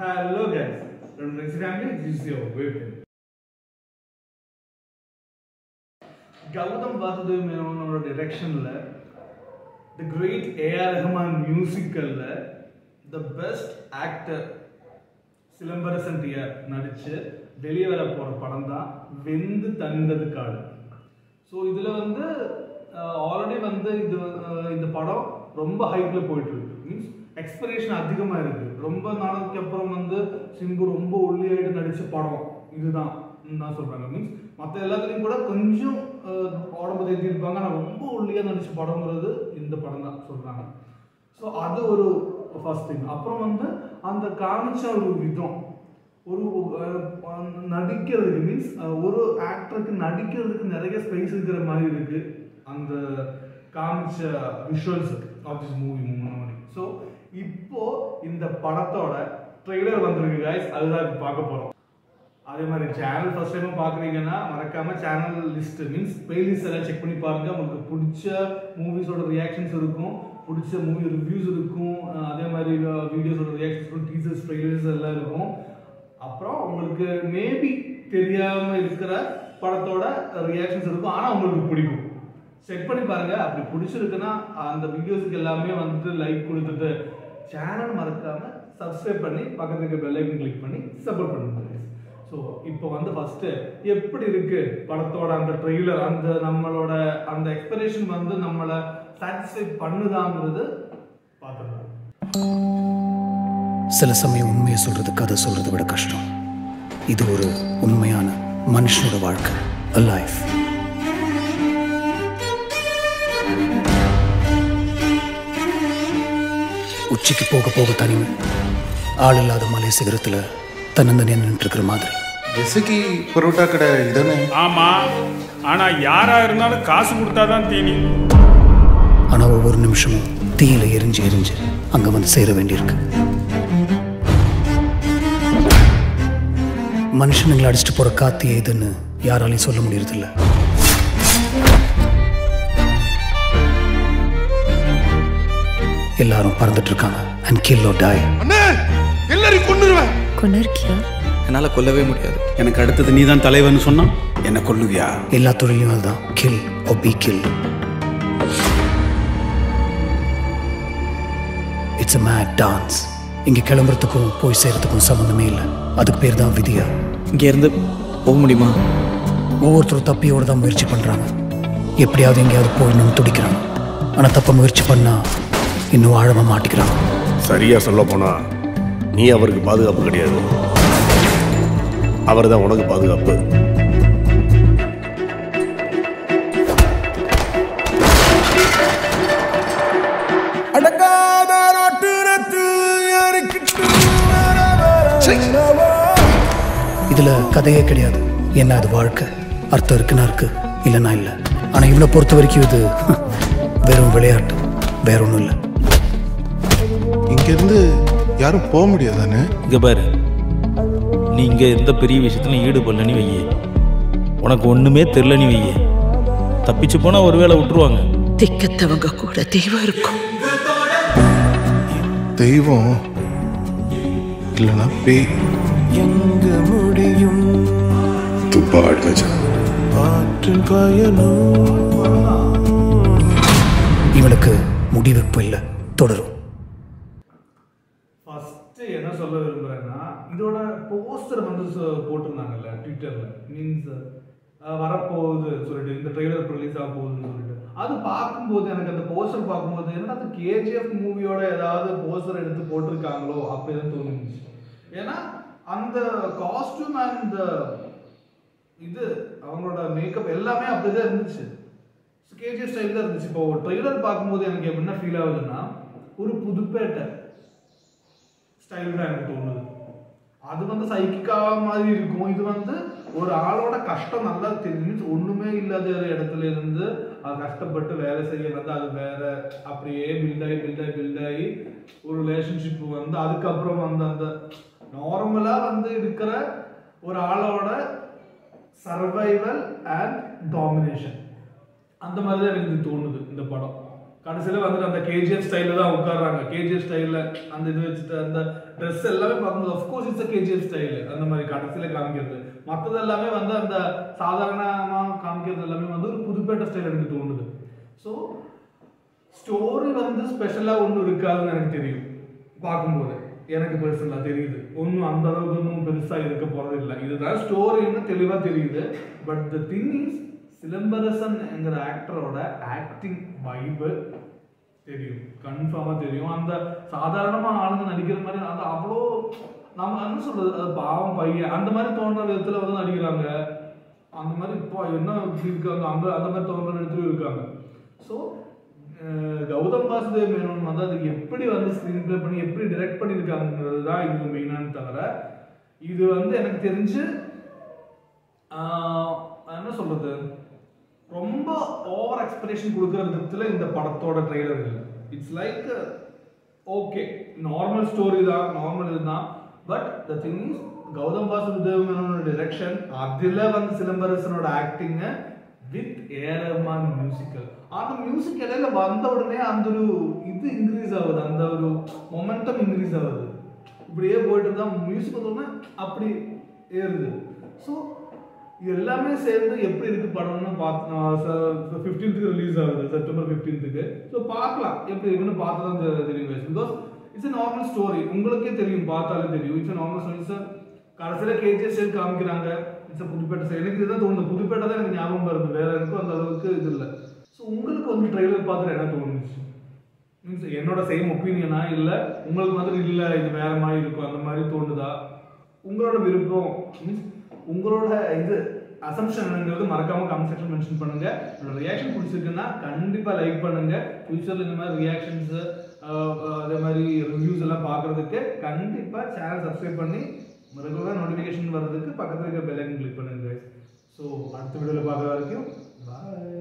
Hello guys, from Rexy Family, this is your Vipin. Gautham Vasudev மேனோனோட டிரெக்ஷனில் the great A R Rahman மியூசிக்கலில் the best actor Silambarasan T R நடித்து வெளியே வர போகிற படம் தான் வெந்து தணிந்தது காடு ஸோ இதில் வந்து ஆல்ரெடி வந்து இது அஹ், இந்த படம் ரொம்ப ஹைப்பில் போயிட்டு இருக்கு மீன்ஸ் எக்ஸ்பிரேஷன் அதிகமாக இருக்கு ரொம்ப நாளைக்கு அப்புறம் வந்து சிம்பு ரொம்ப ஒல்லியாயிட்டு நடித்த படம் இதுதான் தான் சொல்கிறாங்க மீன்ஸ் மற்ற எல்லாத்துலேயும் கூட கொஞ்சம் அஹ், உடம்பு தேத்தி இருப்பாங்க ஆனால் ரொம்ப ஒல்லியாக நடித்த படங்கிறது இந்த படம் தான் சொல்கிறாங்க ஸோ அது ஒரு ஃபர்ஸ்ட் திங் அப்புறம் வந்து அந்த காமிச்ச ஒரு விதம் ஒரு அஹ், நடிக்கிறதுக்கு மீன்ஸ் ஒரு ஆக்டருக்கு நடிக்கிறதுக்கு நிறைய ஸ்பேஸ் இருக்கிற மாதிரி இருக்கு அந்த காமிச்ச விஷுவல்ஸ் ஆஃப் திஸ் மூவி முன்னாடி ஸோ இப்போ இந்த படத்தோட ட்ரெய்லர் வந்திருக்கு guys அதுதான் இப்போ பார்க்க போகிறோம் அதே மாதிரி சேனல் ஃபர்ஸ்ட் டைம் பார்க்குறீங்கன்னா மறக்காம சேனல் லிஸ்ட் மீன்ஸ் பிளேலிஸ்ட் எல்லாம் செக் பண்ணி பாருங்க உங்களுக்கு பிடிச்ச மூவிஸோட ரியாக்ஷன்ஸ் இருக்கும் பிடிச்ச மூவி ரிவ்யூஸ் இருக்கும் அஹ் அதே மாதிரி வீடியோஸோட ரியாக்ஷன்ஸ் இருக்கும் டீசர்ஸ் ட்ரெய்லர்ஸ் எல்லாம் இருக்கும் அப்புறம் உங்களுக்கு மேபி தெரியாம இருக்கிற படத்தோட ரியாக்ஷன்ஸ் இருக்கும் ஆனால் உங்களுக்கு பிடிக்கும் செக் பண்ணி பாருங்க அப்படி பிடிச்சிருக்குன்னா அந்த வீடியோஸ்க்கு எல்லாமே வந்துட்டு லைக் கொடுத்துட்டு சேனல் மறக்காம சப்ஸ்கிரைப் பண்ணி பக்கத்துல இருக்க பெல் ஐக்கன் கிளிக் பண்ணி சப்போர்ட் பண்ணுங்க ஸோ இப்போ வந்து ஃபர்ஸ்ட் எப்படி இருக்கு படத்தோட அந்த ட்ரெய்லர் அந்த நம்மளோட அந்த எக்ஸ்பிரேஷன் வந்து நம்மளை சாட்டிஸ்ஃபை பண்ணுதாங்கிறது பார்த்துக்கலாம் சில சமயம் உண்மையை சொல்றது கதை சொல்றதை விட கஷ்டம் இது ஒரு உண்மையான மனுஷனோட வாழ்க்கை a life உச்சிக்கு போக போக தனிமை ஆள் இல்லாத மலை சிகரத்துல தன்னந்தனியா நின்றுட்டு இருக்கிற மாதிரி ஜெசிக்கு பரோட்டா கடை இதானே ஆமா ஆனா யாரா இருந்தாலும் காசு கொடுத்தாதான் தீனி ஆனா ஒவ்வொரு நிமிஷமும் தீயில எரிஞ்சு எரிஞ்சு அங்க வந்து சேர வேண்டியிருக்கு மனுஷனுங்களை அடிச்சுட்டு போற காத்து ஏதுன்னு யாராலையும் சொல்ல முடியறதில்ல எல்லாரும் பறந்துட்டு இருக்காங்க அண்ட் கில் or die அண்ணே எல்லாரையும் கொன்னுருவேன் கொண்டிருக்கியா என்னால் கொல்லவே முடியாது எனக்கு அடுத்தது நீ தான் தலைவன் சொன்னா என்ன கொல்லுவியா எல்லா தொழிலையும் அதுதான் kill or be kill it's a mad dance இங்க கிளம்புறதுக்கும் போய் சேர்றதுக்கும் சம்மந்தமே இல்லை அதுக்கு பேர் தான் விதியா இங்கேருந்து போக முடியுமா ஒவ்வொருத்தரும் தப்பியோட தான் முயற்சி பண்றாங்க எப்படியாவது எங்கேயாவது போயிடணும்னு துடிக்கிறாங்க ஆனா தப்ப முயற்சி பண்ணா இன்னும் ஆழமா மாட்டிக்கிறாங்க சரியா சொல்ல போனா நீ அவருக்கு பாதுகாப்பு கிடையாது அவர் தான் உனக்கு பாதுகாப்பு இதுல கதையே கிடையாது என்ன அது வாழ்க்கை அர்த்தம் இருக்குன்னா இருக்கு இல்லைன்னா இல்லை ஆனா இவனை பொறுத்த வரைக்கும் இது வெறும் விளையாட்டு வேற ஒன்றும் இல்லை இங்கிருந்து யாரும் போக முடியாதானே இங்க பாரு நீ இங்க எந்த பெரிய விஷயத்துலையும் ஈடுபடலன்னு வையே உனக்கு ஒண்ணுமே தெரிலன்னு வையே தப்பிச்சு போனா ஒருவேளை விட்டுருவாங்க திக்கத்தவங்க கூட தெய்வம் இருக்கும் தெய்வம் இல்லைன்னா பேய் இவனுக்கு முடிவெப்பு இல்லை தொடரும் ஃபர்ஸ்ட் என்ன சொல்ல விரும்புறேன்னா இதோட போஸ்டர் வந்து சொ- போட்டிருந்தாங்கல்ல ட்விட்டர்ல மீன்ஸ் வரப்போகுது சொல்லிட்டு இந்த ட்ரெய்லர் ரிலீஸ் ஆக போகுதுன்னு சொல்லிட்டு அது பார்க்கும்போது எனக்கு அந்த போஸ்டர் பார்க்கும்போது என்னடா அந்த கேஜிஎஃப் மூவியோட ஏதாவது போஸ்டர் எடுத்து போட்டிருக்காங்களோ அப்படின்னு தோணுச்சு ஏன்னா அந்த காஸ்டியூம் அண்ட் இது அவங்களோட மேக்கப் எல்லாமே அப்படிதான் இருந்துச்சு கேஜிஎஃப் ஸ்டைல் தான் இருந்துச்சு இப்போ ட்ரெய்லர் பார்க்கும்போது எனக்கு எப்படின்னா ஃபீல் ஆகுதுன்னா ஒரு புதுப்பேட்டை ஸ்டைல் தான் எனக்கு தோணுது அது வந்து சைக்கிக்கா மாதிரி இருக்கும் இது வந்து ஒரு ஆளோட கஷ்டம் நல்லா தெரியும் மீன்ஸ் ஒண்ணுமே இல்லாத ஒரு இடத்துல இருந்து அது கஷ்டப்பட்டு வேலை செய்ய வந்து அது வேற அப்படியே பில்ட் ஆகி பில்ட் ஆகி பில்ட் ஆகி ஒரு ரிலேஷன்ஷிப் வந்து அதுக்கப்புறம் வந்து அந்த நார்மலா வந்து இருக்கிற ஒரு ஆளோட சர்வைவல் அண்ட் டாமினேஷன் அந்த மாதிரி தான் எனக்கு இது தோணுது இந்த படம் கடைசியில் வந்துட்டு அந்த கேஜிஎஃப் ஸ்டைலில் தான் உட்கார்றாங்க கேஜிஎஃப் ஸ்டைலில் அந்த இது வச்சுட்டு அந்த ட்ரெஸ் எல்லாமே பார்க்கும்போது அஃப்கோர்ஸ் இட்ஸ் கேஜிஎஃப் ஸ்டைல் அந்த மாதிரி கடைசியில் காமிக்கிறது மற்றது எல்லாமே வந்து அந்த சாதாரணமாக காமிக்கிறது எல்லாமே வந்து ஒரு புதுப்பேட்டை ஸ்டைல் எனக்கு தோணுது ஸோ ஸ்டோரி வந்து ஸ்பெஷலாக ஒன்றும் இருக்காதுன்னு எனக்கு தெரியும் பார்க்கும்போது எனக்கு பர்சனலாக தெரியுது ஒன்றும் அந்த அளவுக்கு ஒன்றும் பெருசாக இருக்க போகிறது இல்லை இதுதான் ஸ்டோரின்னு தெளிவாக தெரியுது but the thing is Silambarasan என்கிற ஆக்டரோட ஆக்டிங் வைபு தெரியும் கன்ஃபார்மாக தெரியும் அந்த சாதாரணமாக ஆளுங்க நடிக்கிற மாதிரி அந்த அவ்வளோ நம்ம என்ன சொல்றது அது பாவம் பையன் அந்த மாதிரி தோன்ற விதத்தில் வந்து நடிக்கிறாங்க அந்த மாதிரி இப்போ என்ன இப்படி இருக்காங்க அந்த அந்த மாதிரி தோன்ற இடத்துலையும் இருக்காங்க ஸோ கௌதம் வாசுதேவ் மேனோன் வந்து அது எப்படி வந்து ஸ்க்ரீன் ப்ளே பண்ணி எப்படி டிரெக்ட் பண்ணியிருக்காங்கிறது தான் இது மெயினான தவிர இது வந்து எனக்கு தெரிஞ்சு ஆஹ், என்ன சொல்றது ரொம்ப ஓவர் எக்ஸ்பெக்டேஷன் கொடுக்குற விதத்தில் இந்த படத்தோட ட்ரெய்லர் இல்லை it's like okay normal story தான் நார்மல் இதுதான் but the thing is Gautham Vasudev மேனோட டிரெக்ஷன் அதில் வந்து சிலம்பரசனோட acting with A R Rahman musical அந்த மியூசிக் இடையில வந்த உடனே அந்த ஒரு இது இன்க்ரீஸ் ஆகுது அந்த ஒரு மொமெண்டம் இன்க்ரீஸ் ஆகுது இப்படியே போயிட்டு இருந்தா மியூசிக் வந்தோடனே அப்படி ஏறுது ஸோ இது எல்லாமே சேர்ந்து எப்படி இருக்கு படம்னு பார்த்து ஃபிஃப்டீன்த்துக்கு ரிலீஸ் ஆகுது செப்டம்பர் ஃபிஃப்டீன்த்துக்கு ஸோ பார்க்கலாம் எப்படி இருக்குன்னு பார்த்து தான் தெ- தெரியும் because it's a normal story உங்களுக்கே தெரியும் பார்த்தாலே தெரியும் it's a normal story it's கடைசியில் கேஜிஎஸ் ஸ்டைல் காமிக்கிறாங்க இட்ஸ் புதுப்பேட்டை side. எனக்கு இதுதான் தோணுது புதுப்பேட்டை தான் எனக்கு ஞாபகம் வருது வேற எனக்கும் அந்த அளவுக்கு இது இல்லை ஸோ உங்களுக்கு வந்து ட்ரெய்லர் பார்த்துட்டு என்ன தோணுச்சு மீன்ஸ் என்னோட சேம் ஒப்பீனியனா இல்லை உங்களுக்கு மாதிரி இல்லை இது வேற மாதிரி இருக்கும் அந்த மாதிரி தோணுதா உங்களோட விருப்பம் மீன்ஸ் உங்களோட இது அசம்ஷன் என்னங்கிறது மறக்காம கமெண்ட் செக்ஷன் மென்ஷன் பண்ணுங்க என்னோட ரியாக்ஷன் பிடிச்சிருக்குன்னா கண்டிப்பா லைக் பண்ணுங்க ஃபியூச்சர்ல இந்த மாதிரி ரியாக்ஷன்ஸ் அதே மாதிரி ரிவ்யூஸ் எல்லாம் பார்க்கறதுக்கு கண்டிப்பா சேனல் சப்ஸ்கிரைப் பண்ணி ரெகுலராக நோட்டிஃபிகேஷன் வர்றதுக்கு பக்கத்துல இருக்க பெல் ஐக்கன் கிளிக் பண்ணுங்க ஸோ அடுத்த வீடியோவில் பார்க்குற வரைக்கும் பாய்